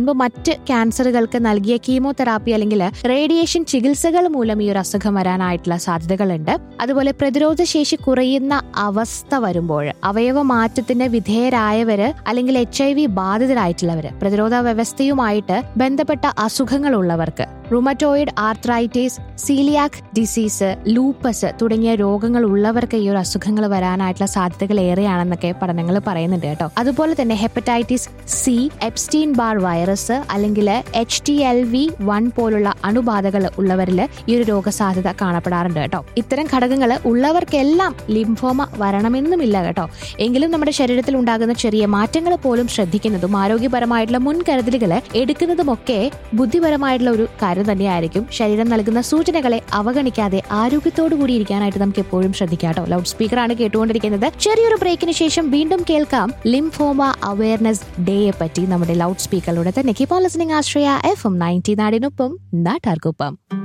മുൻപ് മറ്റ് ക്യാൻസറുകൾക്ക് നൽകിയ കീമോതെറാപ്പി അല്ലെങ്കിൽ റേഡിയേഷൻ ചികിത്സകൾ മൂലം ഈ ഒരു അസുഖം വരാനായിട്ടുള്ള സാധ്യതകളുണ്ട് അതുപോലെ പ്രതിരോധ ശേഷി കുറയുന്ന അവസ്ഥ വരുമ്പോൾ അവയവ മാറ്റത്തിന് വിധേയരായവര് അല്ലെങ്കിൽ എച്ച് ഐ വി ബാധിതരായിട്ടുള്ളവര് പ്രതിരോധ വ്യവസ്ഥയുമായിട്ട് ബന്ധപ്പെട്ട അസുഖങ്ങളുള്ളവർക്ക് rheumatoid arthritis celiac disease lupus തുടങ്ങിയ രോഗങ്ങൾ ഉള്ളവർക്ക് ഈ ഒരു അസുഖങ്ങൾ വരാനായിട്ടുള്ള സാധ്യതകൾ ഏറെയാണെന്നൊക്കെ പഠനങ്ങൾ പറയുന്നുണ്ട് കേട്ടോ അതുപോലെ തന്നെ hepatitis C Epstein Barr virus അല്ലെങ്കിൽ H T L V one പോലുള്ള അണുബാധകൾ ഉള്ളവരിൽ ഈ ഒരു രോഗസാധ്യത കാണപ്പെടാറുണ്ട് കേട്ടോ ഇത്തരം ഘടകങ്ങൾ ഉള്ളവർക്കെല്ലാം ലിംഫോമ വരണമെന്നുമില്ല കേട്ടോ എങ്കിലും നമ്മുടെ ശരീരത്തിൽ ഉണ്ടാകുന്ന ചെറിയ മാറ്റങ്ങൾ പോലും ശ്രദ്ധിക്കുന്നതും ആരോഗ്യപരമായിട്ടുള്ള മുൻകരുതലുകൾ എടുക്കുന്നതുമൊക്കെ ബുദ്ധിപരമായിട്ടുള്ള ഒരു കാര്യം തന്നെയായിരിക്കും ശരീരം നൽകുന്ന സൂചനകളെ അവഗണിക്കാതെ ആരോഗ്യത്തോടു കൂടി ഇരിക്കാനായിട്ട് നമുക്ക് എപ്പോഴും ശ്രദ്ധിക്കാം കേട്ടോ ലൗഡ് സ്പീക്കറാണ് കേട്ടുകൊണ്ടിരിക്കുന്നത് ചെറിയൊരു ബ്രേക്കിന് ശേഷം വീണ്ടും കേൾക്കാം ലിംഫോമ അവയർനെസ് ഡേയെ പറ്റി നമ്മുടെ ലൗഡ് സ്പീക്കറിലൂടെ തന്നെ keep on listening Ashraya F M ninety നാടിനൊപ്പം നാട്ടാർക്കൊപ്പം